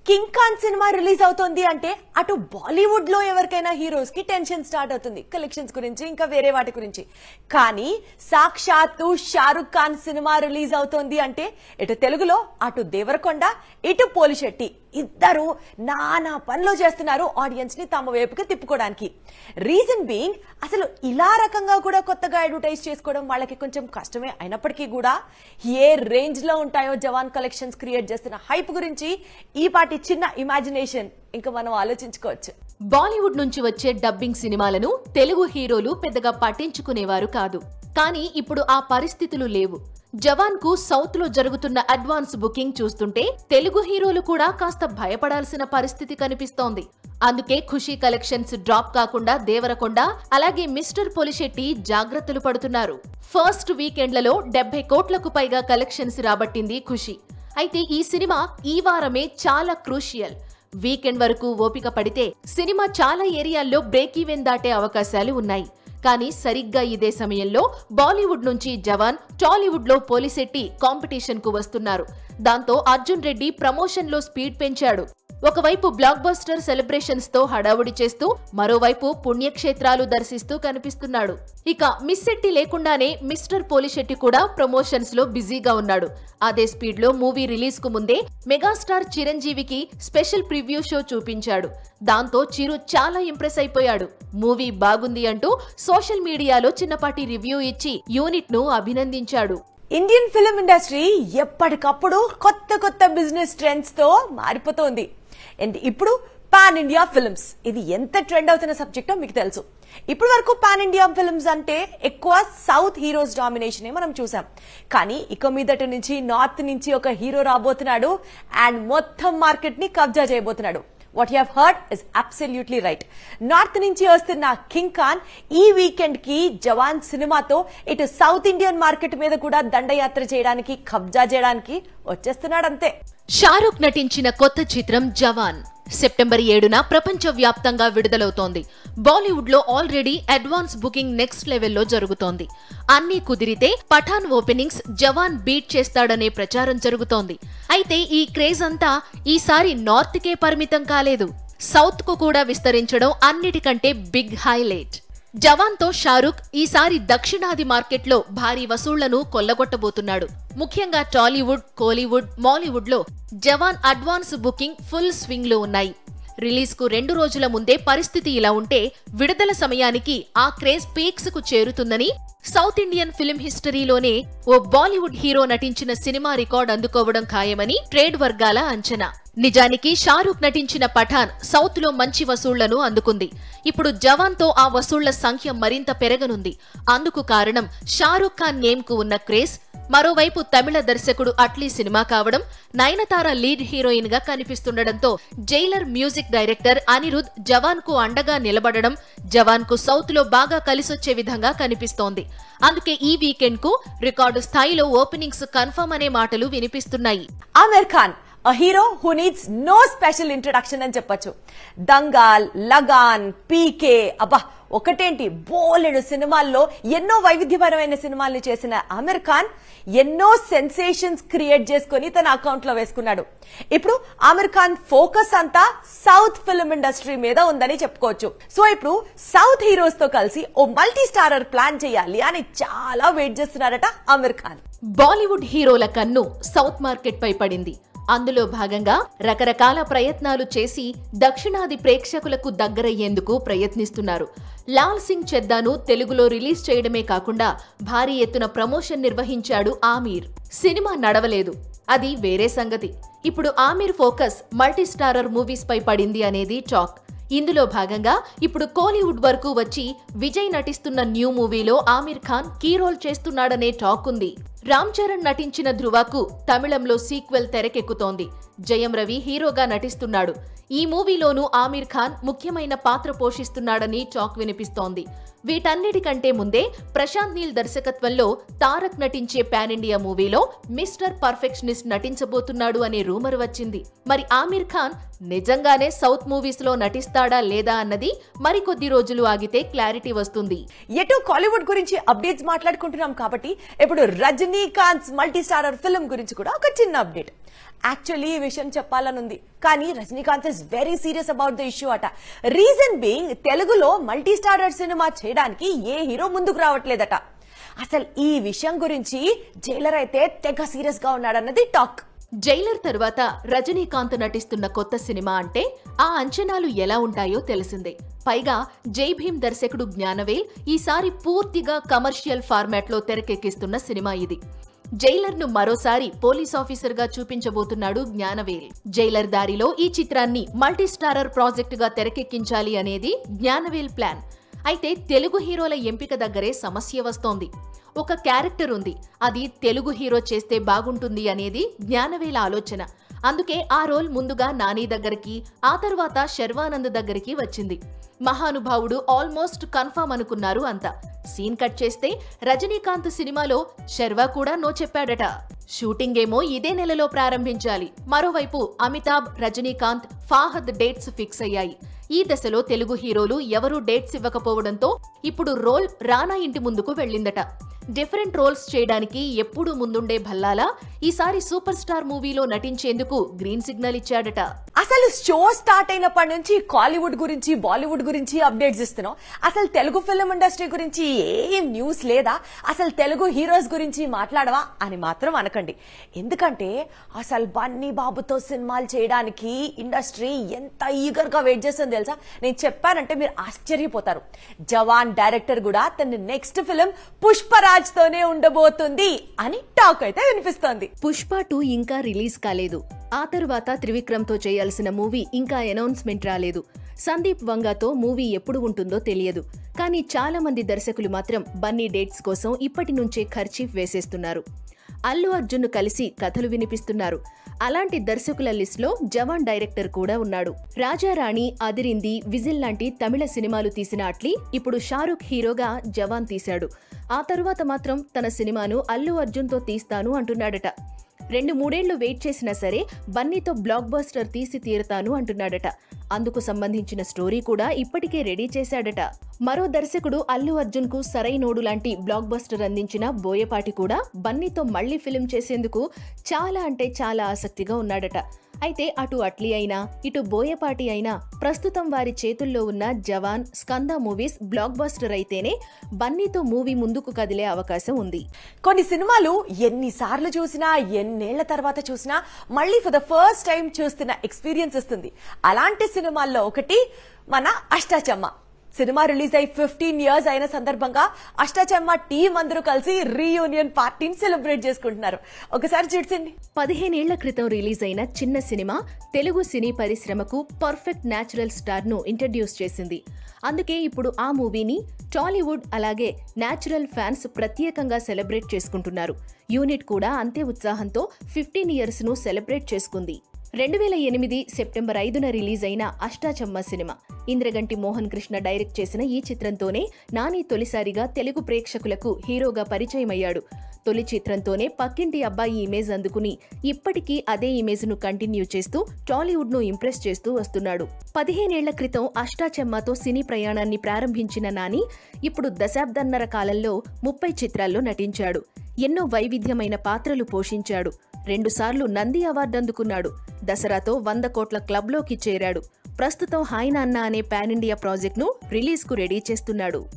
king Khan cinema release అవుతోంది అంటే అటు బాలీవుడ్ లో ఎవరికైనా హీరోస్ కి టెన్షన్ స్టార్ట్ అవుతుంది కలెక్షన్స్ గురించి ఇంకా వేరే వాటి గురించి కానీ సాక్షాత్తు షారుఖ్ ఖాన్ సినిమా రిలీజ్ అవుతోంది అంటే ఇటు తెలుగులో అటు దేవరకొండ ఇటు పోలిశెట్టి ఇద్దరు నానా పనులు చేస్తున్నారు ఆడియన్స్ ని తమ వైపుకి తిప్పుకోవడానికి రీజన్ బీయింగ్ అసలు ఇలా రకంగా కూడా కొత్తగా అడ్వర్టైజ్ చేసుకోవడం వాళ్ళకి కొంచెం కష్టమే అయినప్పటికీ కూడా ఏ రేంజ్ లో ఉంటాయో జవాన్ కలెక్షన్స్ క్రియేట్ చేస్తున్న హైప్ గురించి ఈ పాటి చిన్న ఇమాజినేషన్ ఇంకా మనం ఆలోచించుకోవచ్చు బాలీవుడ్ నుంచి వచ్చే డబ్బింగ్ సినిమాలను తెలుగు హీరోలు పెద్దగా పట్టించుకునేవారు కాదు కానీ ఇప్పుడు ఆ పరిస్థితులు లేవు జవాన్ కు సౌత్ లో జరుగుతున్న అడ్వాన్స్ బుకింగ్ చూస్తుంటే తెలుగు హీరోలు కూడా కాస్త భయపడాల్సిన పరిస్థితి కనిపిస్తోంది అందుకే ఖుషీ కలెక్షన్స్ డ్రాప్ కాకుండా దేవరకొండ అలాగే మిస్టర్ పొలిశెట్టి జాగ్రత్తలు పడుతున్నారు ఫస్ట్ వీకెండ్లలో డెబ్బై కోట్లకు పైగా కలెక్షన్స్ రాబట్టింది ఖుషి అయితే ఈ సినిమా ఈ వారమే చాలా క్రూషియల్ వీకెండ్ వరకు ఓపిక పడితే సినిమా చాలా ఏరియాల్లో బ్రేక్ ఈవెన్ దాటే అవకాశాలు ఉన్నాయి కానీ సరిగ్గా ఇదే సమయంలో బాలీవుడ్ నుంచి జవాన్ టాలీవుడ్ లో పోలిసెట్టి కాంపిటీషన్ కు వస్తున్నారు దాంతో అర్జున్ రెడ్డి ప్రమోషన్ లో స్పీడ్ పెంచాడు ఒకవైపు బ్లాక్ బస్టర్ సెలబ్రేషన్స్ తో హడావుడి చేస్తూ మరోవైపు పుణ్యక్షేత్రాలు దర్శిస్తూ కనిపిస్తున్నాడు ఇక మిస్ శెట్టి లేకుండానే మిస్టర్ పోలిశెట్టి కూడా ప్రమోషన్స్ లో బిజీగా ఉన్నాడు అదే స్పీడ్ లో మూవీ రిలీజ్ కు ముందే మెగాస్టార్ చిరంజీవికి స్పెషల్ ప్రివ్యూ షో చూపించాడు దాంతో చిరు చాలా ఇంప్రెస్ అయిపోయాడు మూవీ బాగుంది అంటూ సోషల్ మీడియాలో చిన్నపాటి రివ్యూ ఇచ్చి యూనిట్ ను అభినందించాడు ఇండియన్ ఫిల్మ్ ఇండస్ట్రీ ఎప్పటికప్పుడు కొత్త కొత్త బిజినెస్ ట్రెండ్స్ తో మారిపోతోంది అండ్ ఇప్పుడు పాన్ ఇండియా ఫిల్మ్స్ ఇది ఎంత ట్రెండ్ అవుతున్న సబ్జెక్టో మీకు తెలుసు ఇప్పటి వరకు పాన్ ఇండియా ఫిల్మ్స్ అంటే ఎక్కువ సౌత్ హీరోస్ డామినేషన్ మనం చూసాం కానీ ఇక మీదటి నుంచి నార్త్ నుంచి ఒక హీరో రాబోతున్నాడు అండ్ మొత్తం మార్కెట్ ని కబ్జా చేయబోతున్నాడు what you heard is absolutely right north నుంచి వస్తున్న కింగ్ ఖాన్ ఈ వీకెండ్ కి జవాన్ సినిమాతో ఇటు సౌత్ ఇండియన్ మార్కెట్ మీద కూడా దండయాత్ర చేయడానికి కబ్జా చేయడానికి వచ్చేస్తున్నాడు అంతే షారూక్ నటించిన కొత్త చిత్రం జవాన్ సెప్టెంబర్ ఏడున ప్రపంచ వ్యాప్తంగా విడుదలవుతోంది బాలీవుడ్ లో ఆల్రెడీ అడ్వాన్స్ బుకింగ్ నెక్స్ట్ లెవెల్లో జరుగుతోంది అన్ని కుదిరితే పఠాన్ ఓపెనింగ్స్ జవాన్ బీట్ చేస్తాడనే ప్రచారం జరుగుతోంది అయితే ఈ క్రేజ్ అంతా ఈసారి నార్త్ కే పరిమితం కాలేదు సౌత్ కు కూడా విస్తరించడం అన్నిటికంటే బిగ్ హైలైట్ జవాన్ తో షారూక్ ఈసారి దక్షిణాది మార్కెట్లో భారీ వసూళ్లను కొల్లగొట్టబోతున్నాడు ముఖ్యంగా టాలీవుడ్ కోలీవుడ్ మాలీవుడ్ లో Jawan advance booking full swing లో ఉన్నాయి రిలీజ్ కు రెండు రోజుల ముందే పరిస్థితి ఇలా ఉంటే విడుదల సమయానికి ఆ క్రేజ్ పీక్స్ కు చేరుతుందని సౌత్ ఇండియన్ ఫిల్మ్ హిస్టరీలోనే ఓ బాలీవుడ్ హీరో నటించిన సినిమా రికార్డ్ అందుకోవడం ఖాయమని ట్రేడ్ వర్గాల అంచనా నిజానికి షారూక్ నటించిన పఠాన్ సౌత్ లో మంచి వసూళ్లను అందుకుంది ఇప్పుడు జవాన్ తో ఆ వసూళ్ల సంఖ్య మరింత పెరగనుంది అందుకు కారణం షారూక్ ఖాన్ నేమ్ కు ఉన్న క్రేజ్ మరోవైపు తమిళ దర్శకుడు అట్లీ సినిమా కావడం నయనతార లీడ్ హీరోయిన్ గా కనిపిస్తుండటంతో Jailer music director Anirudh Jawan కు అండగా నిలబడడం జవాన్ కు సౌత్ లో బాగా కలిసొచ్చే విధంగా కనిపిస్తోంది అందుకే ఈ వీకెండ్ కు రికార్డు స్థాయిలో ఓపెనింగ్స్ కన్ఫర్మ్ అనే మాటలు వినిపిస్తున్నాయి Aamir Khan a hero who needs no special introduction అని చెప్పొచ్చు దంగాల్ లగాన్ పీకే అబ్బా ఒకటేంటి బోలెడు సినిమాల్లో ఎన్నో వైవిధ్యపరమైన సినిమాల్ని చేసిన ఆమిర్ ఖాన్ ఎన్నో సెన్సేషన్స్ క్రియేట్ చేసుకుని తన అకౌంట్ లో వేసుకున్నాడు ఇప్పుడు ఆమిర్ ఖాన్ ఫోకస్ అంతా సౌత్ ఫిల్మ్ ఇండస్ట్రీ మీద ఉందని చెప్పుకోవచ్చు సో ఇప్పుడు సౌత్ హీరోస్ తో కలిసి ఓ మల్టీ స్టారర్ ప్లాన్ చేయాలి అని చాలా వెయిట్ చేస్తున్నారట ఆమిర్ ఖాన్ బాలీవుడ్ హీరోల కన్ను సౌత్ మార్కెట్ పై పడింది అందులో భాగంగా రకరకాల ప్రయత్నాలు చేసి దక్షిణాది ప్రేక్షకులకు దగ్గరయ్యేందుకు ప్రయత్నిస్తున్నారు లాల్ సింగ్ చెద్దాను తెలుగులో రిలీజ్ చేయడమే కాకుండా భారీ ఎత్తున ప్రమోషన్ నిర్వహించాడు ఆమీర్ సినిమా నడవలేదు అది వేరే సంగతి ఇప్పుడు Aamir focus multi starrer movies పై పడింది అనేది టాక్ ఇందులో భాగంగా ఇప్పుడు కోలీవుడ్ వరకు వచ్చి విజయ్ నటిస్తున్న న్యూ మూవీలో ఆమీర్ ఖాన్ కీ రోల్ చేస్తున్నాడనే టాక్ ఉంది రామ్ చరణ్ నటించిన ధృవకు తమిళంలో సీక్వెల్ తెరకెక్కుతోంది జయం రవి హీరోగా నటిస్తున్నాడు ఈ మూవీలోనూ ఆమీర్ ఖాన్ ముఖ్యమైన పాత్ర పోషిస్తున్నాడని టాక్ వినిపిస్తోంది వీటన్నిటికంటే ముందే ప్రశాంత్ నీల్ దర్శకత్వంలో తారక్ నటించే పాన్ ఇండియా మూవీలో మిస్టర్ పర్ఫెక్షనిస్ట్ నటించబోతున్నాడు అనే రూమర్ వచ్చింది మరి ఆమీర్ ఖాన్ నిజంగానే సౌత్ మూవీస్ లో నటిస్తాడా లేదా అన్నది మరికొద్ది రోజులు ఆగితే క్లారిటీ వస్తుంది ఎటు కాలీవుడ్ గురించి అప్డేట్స్ మాట్లాడుకుంటున్నాం కాబట్టి ఇప్పుడు రజనీకాంత్ మల్టీ స్టారర్ ఫిల్మ్ గురించి కూడా ఒక చిన్న అప్డేట్ యాక్చువల్లీ ఈ విషయం చెప్పాలనుంది కానీ Rajinikanth is very serious about the issue అట రీజన్ బీయింగ్ తెలుగులో మల్టీ స్టారర్ సినిమా చేయడానికి ఏ హీరో ముందుకు రావట్లేదట అసలు ఈ విషయం గురించి జైలర్ అయితే తెగ సీరియస్ గా ఉన్నాడన్నది టాక్ జైలర్ తరువాత రజనీకాంత్ నటిస్తున్న కొత్త సినిమా అంటే ఆ అంచనాలు ఎలా ఉంటాయో తెలిసిందే పైగా జై భీమ్ దర్శకుడు జ్ఞానవేల్ ఈసారి పూర్తిగా కమర్షియల్ ఫార్మాట్ లో తెరకెక్కిస్తున్న సినిమా ఇది జైలర్ ను మరోసారి పోలీస్ ఆఫీసర్ గా చూపించబోతున్నాడు జ్ఞానవేల్ జైలర్ దారిలో ఈ చిత్రాన్ని మల్టీ స్టారర్ ప్రాజెక్ట్ గా తెరకెక్కించాలి అనేది జ్ఞానవేల్ ప్లాన్ అయితే తెలుగు హీరోల ఎంపిక దగ్గరే సమస్య వస్తోంది ఒక క్యారెక్టర్ ఉంది అది తెలుగు హీరో చేస్తే బాగుంటుంది అనేది జ్ఞానవేల ఆలోచన అందుకే ఆ రోల్ ముందుగా నాని దగ్గరికి ఆ తర్వాత శర్వానంద్ దగ్గరికి వచ్చింది మహానుభావుడు ఆల్మోస్ట్ కన్ఫర్మ్ అనుకున్నారు అంతా సీన్ కట్ చేస్తే రజనీకాంత్ సినిమాలో శర్వా కూడా నో చెప్పాడట షూటింగ్ ఏమో ఇదే నెలలో ప్రారంభించాలి మరోవైపు అమితాబ్ రజనీకాంత్ ఫాహద్ డేట్స్ ఫిక్స్ అయ్యాయి ఈ దశలో తెలుగు హీరోలు ఎవరూ డేట్స్ ఇవ్వకపోవడంతో ఇప్పుడు రోల్ రానా ఇంటి ముందుకు వెళ్ళిందట డిఫరెంట్ రోల్స్ చేయడానికి ఎప్పుడూ ముందుండే భల్లాలా ఈసారి సూపర్ స్టార్ మూవీలో నటించేందుకు గ్రీన్ సిగ్నల్ ఇచ్చాడట అసలు షో స్టార్ట్ అయినప్పటి నుంచి కాలీవుడ్ గురించి బాలీవుడ్ గురించి అప్డేట్స్ ఇస్తున్నాం అసలు తెలుగు ఫిల్మ్ ఇండస్ట్రీ గురించి ఏం న్యూస్ లేదా అసలు తెలుగు హీరోస్ గురించి మాట్లాడవా అని మాత్రం అనకండి ఎందుకంటే అసలు బన్నీ బాబుతో సినిమాలు చేయడానికి ఇండస్ట్రీ ఎంత ఈగర్ గా వెయిట్ చేస్తుందో తెలుసా నేను చెప్పానంటే మీరు ఆశ్చర్యపోతారు జవాన్ డైరెక్టర్ కూడా తన నెక్స్ట్ ఫిలిం పుష్పరాజ్ తోనే ఉండబోతుంది అని టాక్ అయితే వినిపిస్తోంది పుష్ప టూ ఇంకా రిలీజ్ కాలేదు ఆ తరువాత త్రివిక్రమ్తో చేయాల్సిన మూవీ ఇంకా అనౌన్స్మెంట్ రాలేదు సందీప్ వంగాతో మూవీ ఎప్పుడు ఉంటుందో తెలియదు కానీ చాలా మంది దర్శకులు మాత్రం బన్నీ డేట్స్ కోసం ఇప్పటి నుంచే ఖర్చీఫ్ వేసేస్తున్నారు అల్లు అర్జున్ కలిసి కథలు వినిపిస్తున్నారు అలాంటి దర్శకుల లిస్ట్లో జవాన్ డైరెక్టర్ కూడా ఉన్నాడు రాజారాణి అదిరింది విజిల్ లాంటి తమిళ సినిమాలు తీసిన అట్లీ ఇప్పుడు షారుఖ్ హీరోగా జవాన్ తీశాడు ఆ తరువాత మాత్రం తన సినిమాను అల్లు అర్జున్తో తీస్తాను అంటున్నాడట రెండు మూడేళ్లు వెయిట్ చేసినా సరే బన్నీతో బ్లాక్ బస్టర్ తీసి తీరుతాను అంటున్నాడట అందుకు సంబంధించిన స్టోరీ కూడా ఇప్పటికే రెడీ చేశాడట మరో దర్శకుడు అల్లు అర్జున్ కు సరైనోడు లాంటి బ్లాక్ బస్టర్ అందించిన బోయపాటి కూడా బన్నీతో మళ్లీ ఫిలిం చేసేందుకు చాలా అంటే చాలా ఆసక్తిగా ఉన్నాడట అయితే అటు అట్లీ అయినా ఇటు బోయపాటి అయినా ప్రస్తుతం వారి చేతుల్లో ఉన్న Jawan Skanda movies blockbuster అయితేనే బన్నీతో మూవీ ముందుకు కదిలే అవకాశం ఉంది కొన్ని సినిమాలు ఎన్నిసార్లు చూసినా ఎన్నేళ్ల తర్వాత చూసినా మళ్ళీ ఫర్ ద ఫస్ట్ టైం చూస్తున్న ఎక్స్పీరియన్స్ ఇస్తుంది అలాంటి సినిమాల్లో ఒకటి మన అష్టాచమ్మ సినిమా రిలీజ్ అయి ఫిఫ్టీన్ ఇయర్స్ అయిన సందర్భంగా అష్టాచమ్మ టీం అందరూ కలిసి రీయూనియన్ పార్టీని సెలబ్రేట్ చేసుకుంటున్నారు ఒకసారి చూడ్సండి పదిహేనేళ్ల క్రితం రిలీజ్ అయిన చిన్న సినిమా తెలుగు సినీ పరిశ్రమకు పర్ఫెక్ట్ న్యాచురల్ స్టార్ ను ఇంట్రడ్యూస్ చేసింది అందుకే ఇప్పుడు ఆ మూవీని టాలీవుడ్ అలాగే న్యాచురల్ ఫ్యాన్స్ ప్రత్యేకంగా సెలబ్రేట్ చేసుకుంటున్నారు యూనిట్ కూడా అంతే ఉత్సాహంతో ఫిఫ్టీన్ ఇయర్స్ ను సెలబ్రేట్ చేసుకుంది రెండు వేల ఎనిమిది సెప్టెంబర్ ఐదున రిలీజ్ అయిన అష్టాచమ్మ సినిమా ఇంద్రగంటి మోహన్ కృష్ణ డైరెక్ట్ చేసిన ఈ చిత్రంతోనే నాని తొలిసారిగా తెలుగు ప్రేక్షకులకు హీరోగా పరిచయమయ్యాడు తొలి చిత్రంతోనే పక్కింటి అబ్బాయి ఇమేజ్ అందుకుని ఇప్పటికీ అదే ఇమేజ్ ను కంటిన్యూ చేస్తూ టాలీవుడ్ ను ఇంప్రెస్ చేస్తూ వస్తున్నాడు పదిహేనేళ్ల క్రితం అష్టాచెమ్మతో సినీ ప్రయాణాన్ని ప్రారంభించిన నాని ఇప్పుడు దశాబ్దన్నర కాలంలో ముప్పై చిత్రాల్లో నటించాడు ఎన్నో వైవిధ్యమైన పాత్రలు పోషించాడు రెండుసార్లు నంది అవార్డు అందుకున్నాడు దసరాతో వంద కోట్ల క్లబ్లోకి చేరాడు ప్రస్తుతం హాయ్ నాన్న అనే పాన్ ఇండియా ప్రాజెక్ట్ను రిలీజ్కు రెడీ చేస్తున్నాడు